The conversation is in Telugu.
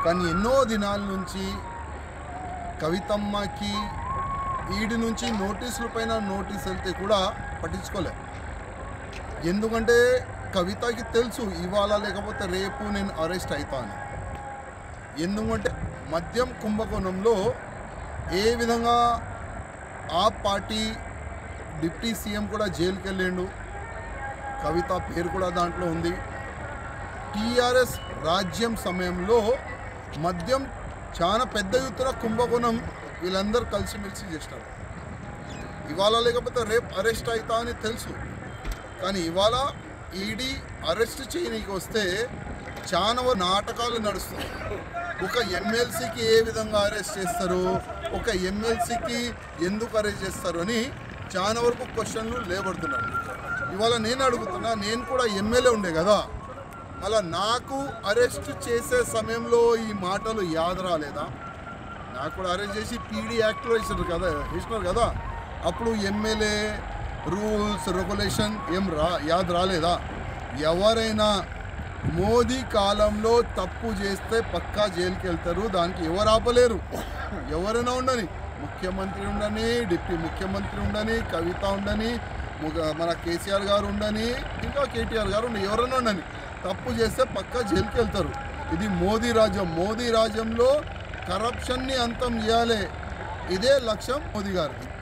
కానీ ఎన్నో దినాల నుంచి కవితమ్మకి ఈడి నుంచి నోటీసుల పైన నోటీస్ వెళ్తే కూడా పట్టించుకోలే ఎందుకంటే కవితకి తెలుసు ఇవాళ లేకపోతే రేపు నేను అరెస్ట్ అవుతా అని ఎందుకంటే మద్యం కుంభకోణంలో ఏ విధంగా ఆ పార్టీ డిప్యూటీ సీఎం కూడా జైలుకి వెళ్ళిండు కవిత పేరు కూడా దాంట్లో ఉంది టీఆర్ఎస్ రాజ్యం సమయంలో మద్యం చాలా పెద్ద ఎత్తున కుంభకోణం వీళ్ళందరూ కలిసిమెలిసి చేస్తారు ఇవాళ లేకపోతే రేపు అరెస్ట్ అవుతా అని తెలుసు కానీ ఇవాళ ఈడీ అరెస్ట్ చేయనీకి వస్తే చాలా వరకు నాటకాలు నడుస్తున్నాయి ఒక ఎమ్మెల్సీకి ఏ విధంగా అరెస్ట్ చేస్తారు ఒక ఎమ్మెల్సీకి ఎందుకు అరెస్ట్ చేస్తారు అని చాలా వరకు క్వశ్చన్లు లేబడుతున్నారు ఇవాళ నేను అడుగుతున్నా నేను కూడా ఎమ్మెల్యే ఉండే కదా మళ్ళా నాకు అరెస్ట్ చేసే సమయంలో ఈ మాటలు యాద రాలేదా నాకు కూడా అరెస్ట్ చేసి పీడీ యాక్ట్లో వేసినారు కదా వేసినారు కదా అప్పుడు ఎమ్మెల్యే రూల్స్ రెగ్యులేషన్ ఏం రా యాద్ రాలేదా ఎవరైనా మోదీ కాలంలో తప్పు చేస్తే పక్కా జైలుకి వెళ్తారు దానికి ఎవరు ఆపలేరు ఎవరైనా ఉండని ముఖ్యమంత్రి ఉండని డిప్యూటీ ముఖ్యమంత్రి ఉండని కవిత ఉండని ముగ- మన కేసీఆర్ గారు ఉండని ఇంకా కేటీఆర్ గారు ఉండని ఎవరైనా ఉండని తప్పు చేస్తే పక్కా జైలుకి వెళ్తారు ఇది మోదీ రాజ్యం మోదీ రాజ్యంలో కరప్షన్ని అంతం చేయాలి ఇదే లక్ష్యం మోదీ గారిది